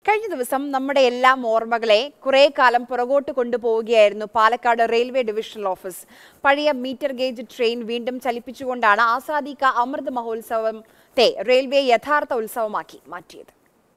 കഴിഞ്ഞ ദിവസം നമ്മുടെ എല്ലാം ഓർമ്മകളെ കുറെ കാലം പുറകോട്ട് കൊണ്ടുപോവുകയായിരുന്നു പാലക്കാട് റെയിൽവേ ഡിവിഷണൽ ഓഫീസ് പഴയ മീറ്റർ ഗേജ് ട്രെയിൻ വീണ്ടും ചലിപ്പിച്ചുകൊണ്ടാണ് ആസാദി കാ അമൃത് മഹോത്സവത്തെ റെയിൽവേ യഥാർത്ഥ ഉത്സവമാക്കി മാറ്റിയത്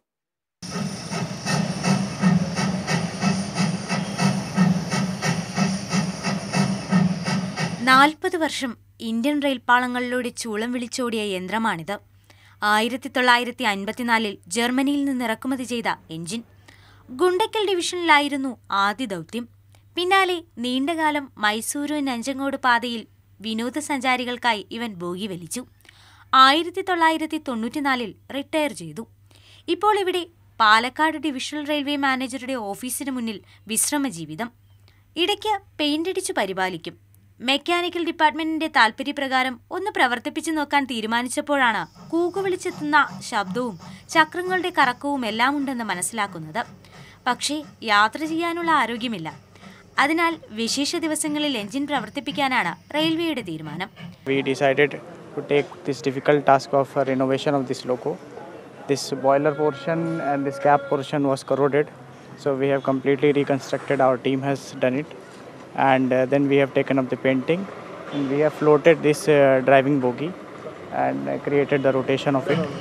നാൽപ്പത് വർഷം ഇന്ത്യൻ റെയിൽപാളങ്ങളിലൂടെ ചൂളം വിളിച്ചോടിയ യന്ത്രമാണിത് ആയിരത്തി തൊള്ളായിരത്തി അൻപത്തിനാലിൽ ജർമ്മനിയിൽ നിന്ന് ഇറക്കുമതി ചെയ്ത എഞ്ചിൻ ഗുണ്ടക്കൽ ഡിവിഷനിലായിരുന്നു ആദ്യ ദൗത്യം പിന്നാലെ നീണ്ടകാലം മൈസൂരു നഞ്ചങ്ങോട് പാതയിൽ വിനോദസഞ്ചാരികൾക്കായി ഇവൻ ബോഗി വലിച്ചു ആയിരത്തി തൊള്ളായിരത്തി തൊണ്ണൂറ്റിനാലിൽ റിട്ടയർ ചെയ്തു ഇപ്പോൾ ഇവിടെ പാലക്കാട് ഡിവിഷണൽ റെയിൽവേ മാനേജറുടെ ഓഫീസിന് മുന്നിൽ വിശ്രമ ജീവിതം ഇടയ്ക്ക് പെയിന്റ് അടിച്ചു പരിപാലിക്കും മെക്കാനിക്കൽ ഡിപ്പാർട്ട്മെന്റിന്റെ താൽപര്യപ്രകാരം ഒന്ന് പ്രവർത്തിപ്പിച്ചു നോക്കാൻ തീരുമാനിച്ചപ്പോഴാണ് കൂകുവിളിച്ചെത്തുന്ന ശബ്ദവും ചക്രങ്ങളുടെ കറക്കവും എല്ലാം ഉണ്ടെന്ന് മനസ്സിലാക്കുന്നത് പക്ഷേ യാത്ര ചെയ്യാനുള്ള ആരോഗ്യമില്ല അതിനാൽ വിശേഷ ദിവസങ്ങളിൽ എഞ്ചിൻ പ്രവർത്തിപ്പിക്കാനാണ് റെയിൽവേയുടെ തീരുമാനം we decided to take this difficult task of uh, renovation of this loco. This boiler portion and this cap portion was corroded, so we have completely reconstructed. Our team has done it, and uh, then we have taken up the painting, and we have floated this uh, driving bogie and uh, created the rotation of it.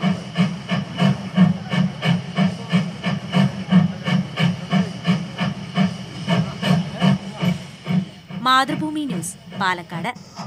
Mathrubhumi news Palakkad